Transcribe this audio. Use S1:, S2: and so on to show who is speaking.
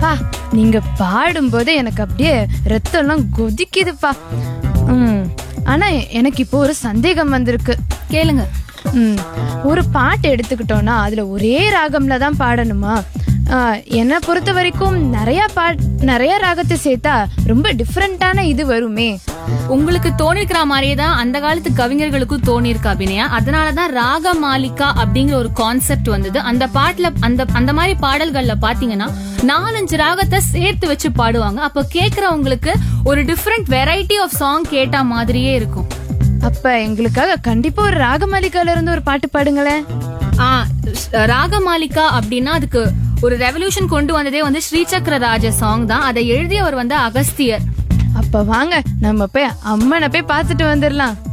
S1: பா நீங்க பாடும்போது எனக்கு அப்படியே ரத்தம்லாம் கொதிக்குதுப்பா ம் ஆனா எனக்கு இப்போ ஒரு சந்தேகம் வந்திருக்கு
S2: கேளுங்க
S1: ம் ஒரு பாட்டு எடுத்துக்கிட்டோம்னா அதுல ஒரே ராகம்ல தான் பாடணுமா ஆ, என்னை பொறுத்த வரைக்கும் நிறைய பாட் நிறைய ராகத்தை சேர்த்தா ரொம்ப டிஃப்ரெண்டான இது வருமே
S2: உங்களுக்கு தோணிருக்கிற மாதிரியே தான் அந்த காலத்து கவிஞர்களுக்கும் தோணிருக்கு அபிநயா அதனாலதான் ராக மாலிகா அப்படிங்கிற ஒரு கான்செப்ட் வந்தது அந்த பாட்டுல அந்த அந்த மாதிரி பாடல்கள்ல பாத்தீங்கன்னா நாலஞ்சு ராகத்தை சேர்த்து வச்சு பாடுவாங்க அப்ப கேக்குறவங்களுக்கு ஒரு டிஃப்ரெண்ட் வெரைட்டி ஆஃப் சாங் கேட்ட மாதிரியே இருக்கும்
S1: அப்ப எங்களுக்காக கண்டிப்பா ஒரு ராகமாலிகால இருந்து ஒரு பாட்டு பாடுங்களேன்
S2: ஆ ராகமாலிகா அப்படின்னா அதுக்கு ஒரு ரெவல்யூஷன் கொண்டு வந்ததே வந்து ஸ்ரீசக்கர ராஜ சாங் தான் அதை எழுதியவர் வந்து அகஸ்தியர்
S1: அப்ப வாங்க நம்ம போய் அம்மனை போய் பார்த்துட்டு வந்துடலாம்